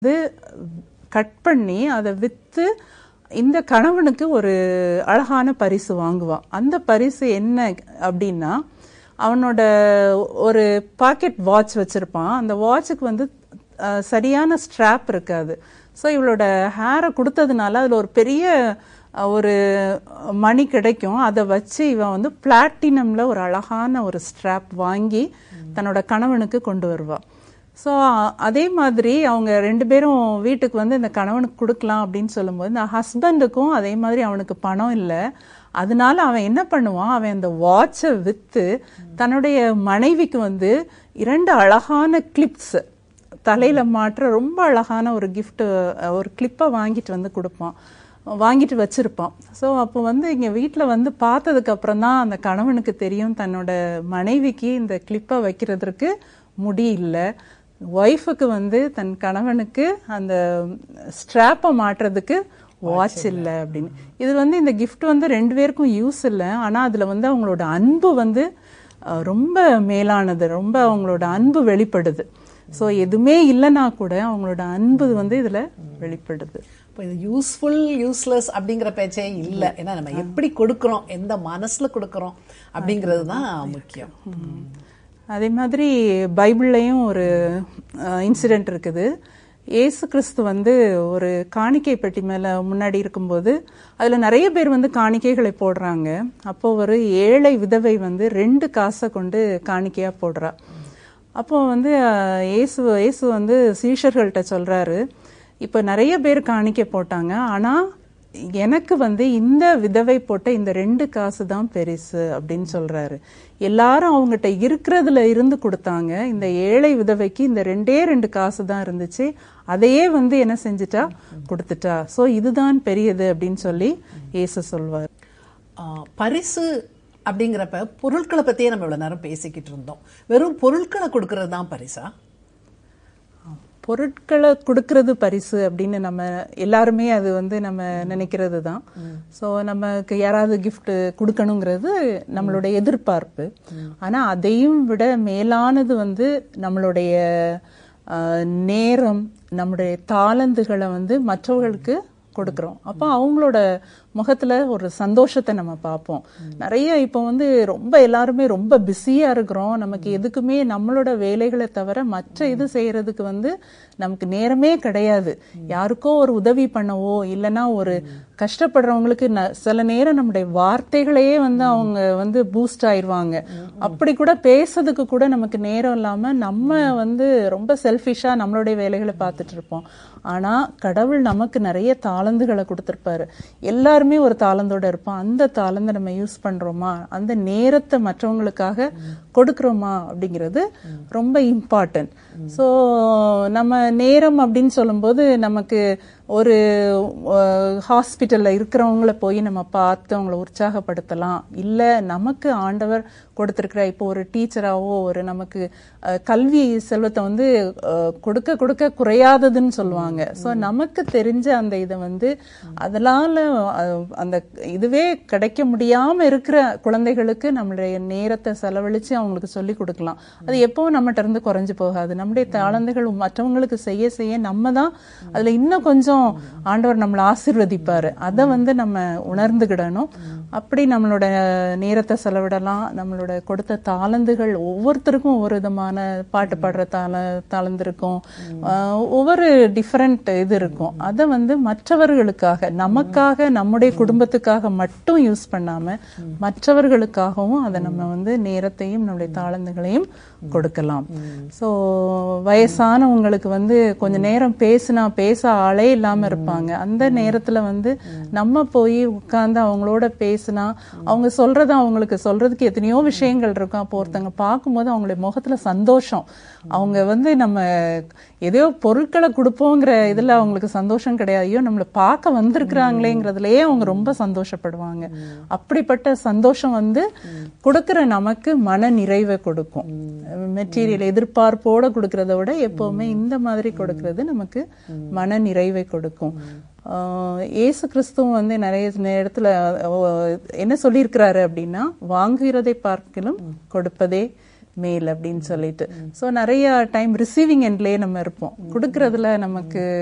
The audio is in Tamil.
வந்து கட் பண்ணி அதை விற்று இந்த கணவனுக்கு ஒரு அழகான பரிசு வாங்குவான் அந்த பரிசு என்ன அப்படின்னா அவனோட ஒரு பாக்கெட் வாட்ச் வச்சிருப்பான் அந்த வாட்சுக்கு வந்து அஹ், சரியான ஸ்ட்ராப் இருக்காது ஸோ இவளோட ஹேரை கொடுத்ததுனால அதில் ஒரு பெரிய அஹ், ஒரு மணி கிடைக்கும் அதை வச்சு இவன் வந்து பிளாட்டினம்ல ஒரு அழகான ஒரு ஸ்ட்ராப் வாங்கி தன்னோட கணவனுக்கு கொண்டு வருவான் ஸோ அதே மாதிரி அவங்க ரெண்டு பேரும் வீட்டுக்கு வந்து இந்த கணவனுக்கு கொடுக்கலாம் அப்படின்னு சொல்லும்போது இந்த ஹஸ்பண்டுக்கும் அதே மாதிரி அவனுக்கு பணம் இல்லை அதனால அவன் என்ன பண்ணுவான் அவன் அந்த வாட்சை விற்று தன்னுடைய மனைவிக்கு வந்து இரண்டு அழகான கிளிப்ஸ் தலையில மாற்ற ரொம்ப அழகான ஒரு gift ஒரு கிளிப்பை வாங்கிட்டு வந்து கொடுப்பான் வாங்கிட்டு வச்சிருப்பான் ஸோ அப்போ வந்து இங்க வீட்டில் வந்து பார்த்ததுக்கு அப்புறம் தான் அந்த கணவனுக்கு தெரியும் தன்னோட மனைவிக்கு இந்த கிளிப்பை வைக்கிறதுக்கு முடியல ஒய்ஃபுக்கு வந்து தன் கணவனுக்கு அந்த ஸ்ட்ராப்பை மாட்டுறதுக்கு வாட்ச் இல்லை அப்படின்னு இது வந்து இந்த gift வந்து ரெண்டு பேருக்கும் யூஸ் இல்லை ஆனால் அதில் வந்து அவங்களோட அன்பு வந்து அஹ், ரொம்ப மேலானது ரொம்ப அவங்களோட அன்பு வெளிப்படுது ஸோ எதுவுமே இல்லைன்னா கூட அவங்களோட அன்பு வந்து இதில் வெளிப்படுது இப்போ இது யூஸ்ஃபுல் யூஸ்லெஸ் அப்படிங்கிற பேச்சே இல்லை ஏன்னா நம்ம எப்படி கொடுக்குறோம் எந்த மனசுல கொடுக்குறோம் அப்படிங்கிறது தான் முக்கியம் அதே மாதிரி பைபிள்லையும் ஒரு இன்சிடென்ட் இருக்குது இயேசு கிறிஸ்து வந்து ஒரு காணிக்கை பெட்டி மேல முன்னாடி இருக்கும்போது அதுல நிறைய பேர் வந்து காணிக்கைகளை போடுறாங்க அப்போ ஒரு ஏழை விதவை வந்து ரெண்டு காசை கொண்டு காணிக்கையா போடுறா அப்போ வந்து அஹ், இயேசு இயேசு வந்து சீஷர்கள்ட்ட சொல்றாரு இப்ப நிறைய பேர் காணிக்கை போட்டாங்க ஆனா எனக்கு வந்து இந்த விதவை போட்ட இந்த ரெண்டு காசு தான் பெருசு அப்படின்னு சொல்றாரு எல்லாரும் அவங்ககிட்ட இருக்கிறதுல இருந்து கொடுத்தாங்க இந்த ஏழை விதவைக்கு இந்த ரெண்டே ரெண்டு காசு தான் இருந்துச்சு அதையே வந்து என்ன செஞ்சுட்டா கொடுத்துட்டா சோ இதுதான் பெரியது அப்படின்னு சொல்லி இயேசு சொல்வார் ஆ, பரிசு அப்படிங்கிறப்ப பொருட்களை பத்தியே நம்ம இவ்வளவு நேரம் பேசிக்கிட்டு இருந்தோம் வெறும் பொருட்களை கொடுக்கறது தான் பரிசா பொருட்களை கொடுக்கறது பரிசு அப்படின்னு நம்ம எல்லாருமே அது வந்து நம்ம நினைக்கிறது தான் ஸோ நமக்கு யாராவது gift கொடுக்கணுங்கிறது நம்மளோட எதிர்பார்ப்பு ஆனா அதையும் விட மேலானது வந்து நம்மளுடைய ஆஹ், நேரம் நம்முடைய தாளந்துகளை வந்து மற்றவர்களுக்கு கொடுக்குறோம் அப்போ அவங்களோட முகத்துல ஒரு சந்தோஷத்தை நம்ம பார்ப்போம் நிறைய இப்போ வந்து ரொம்ப எல்லாருமே ரொம்ப பிஸியா இருக்கிறோம் நமக்கு எதுக்குமே நம்மளோட வேலைகளை தவிர மற்ற இது செய்யறதுக்கு வந்து நமக்கு நேரமே கிடையாது யாருக்கோ ஒரு உதவி பண்ணவோ இல்லைன்னா ஒரு கஷ்டப்படுறவங்களுக்கு ந- சில நேரம் நம்முடைய வார்த்தைகளையே வந்து அவங்க வந்து பூஸ்ட் ஆயிருவாங்க அப்படி கூட பேசுறதுக்கு கூட நமக்கு நேரம் இல்லாம நம்ம வந்து ரொம்ப செல்ஃபிஷா நம்மளுடைய வேலைகளை பார்த்துட்டு இருப்போம் ஆனா கடவுள் நமக்கு நிறைய தாளந்துகளை கொடுத்திருப்பாரு எல்லாருமே ஒரு தாளந்தோட இருப்போம் அந்த தாளந்தை நம்ம யூஸ் பண்றோமா அந்த நேரத்தை மற்றவங்களுக்காக கொடுக்கறோமா அப்படிங்கிறது ரொம்ப இம்பார்ட்டன்ட் ஸோ நம்ம நேரம் அப்படின்னு சொல்லும்போது நமக்கு ஒரு ஹாஸ்பிட்டல்ல இருக்கிறவங்கள போய் நம்ம பார்த்து அவங்கள உற்சாகப்படுத்தலாம் இல்ல நமக்கு ஆண்டவர் கொடுத்திருக்கிற இப்போ ஒரு டீச்சராவோ ஒரு நமக்கு அஹ், கல்வி செல்வத்தை வந்து அஹ், கொடுக்க கொடுக்க குறையாததுன்னு சொல்லுவாங்க ஸோ நமக்கு தெரிஞ்ச அந்த இதை வந்து அதனால அஹ், அந்த இதுவே கிடைக்க முடியாம இருக்கிற குழந்தைகளுக்கு நம்மளுடைய நேரத்தை செலவழிச்சு அவங்களுக்கு சொல்லி கொடுக்கலாம் அது எப்பவும் நம்மகிட்ட இருந்து குறைஞ்சு போகாது நம்முடைய தாளந்துகள் மற்றவங்களுக்கு செய்ய செய்ய நம்ம தான் அதுல இன்னும் கொஞ்சம் ஆண்டவர் நம்மளை ஆசீர்வதிப்பாரு அதை வந்து நம்ம உணர்ந்துக்கிடணும் அப்படி நம்மளோட நேரத்தை செலவிடலாம் நம்மளோட கொடுத்த தாளந்துகள் ஒவ்வொருத்தருக்கும் ஒவ்வொரு விதமான பாட்டு பாடுற தாள தாளந்து இருக்கும் ஆஹ் ஒவ்வொரு டிஃபரெண்ட் இது இருக்கும் அதை வந்து மற்றவர்களுக்காக நமக்காக நம்முடைய குடும்பத்துக்காக மட்டும் யூஸ் பண்ணாம மற்றவர்களுக்காகவும் அதை நம்ம வந்து நேரத்தையும் நம்முடைய தாளந்துகளையும் கொடுக்கலாம் சோ வயசானவங்களுக்கு வந்து கொஞ்ச நேரம் பேசினா பேச ஆளே இல்லாம இருப்பாங்க அந்த நேரத்துல வந்து நம்ம போய் உட்கார்ந்து அவங்களோட பேசினா அவங்க சொல்றத அவங்களுக்கு சொல்றதுக்கு எத்தனையோ விஷயங்கள் இருக்கும் அப்போ ஒருத்தங்க பார்க்கும்போது அவங்களுடைய முகத்துல சந்தோஷம் அவங்க வந்து நம்ம எதையோ பொருட்களை கொடுப்போங்கிற இதுல அவங்களுக்கு சந்தோஷம் கிடையாது ஐயோ நம்மளை பார்க்க வந்திருக்கிறாங்களேங்கிறதுலயே அவங்க ரொம்ப சந்தோஷப்படுவாங்க அப்படிப்பட்ட சந்தோஷம் வந்து கொடுக்கிற நமக்கு மன நிறைவை கொடுக்கும் மெட்டீரியல் எதிர்பார்ப்போட கொடுக்கறத விட எப்பவுமே இந்த மாதிரி கொடுக்கறது நமக்கு மன நிறைவை கொடுக்கும் ஆஹ் இயேசு கிறிஸ்துவும் வந்து நிறைய நேரத்துல அஹ், என்ன சொல்லியிருக்கிறாரு அப்படின்னா வாங்குகிறதை பார்க்கலும் கொடுப்பதே மேல் அப்படின்னு சொல்லிட்டு ஸோ நிறைய டைம் ரிசீவிங் எண்ட்லயே நம்ம இருப்போம் கொடுக்கறதுல நமக்கு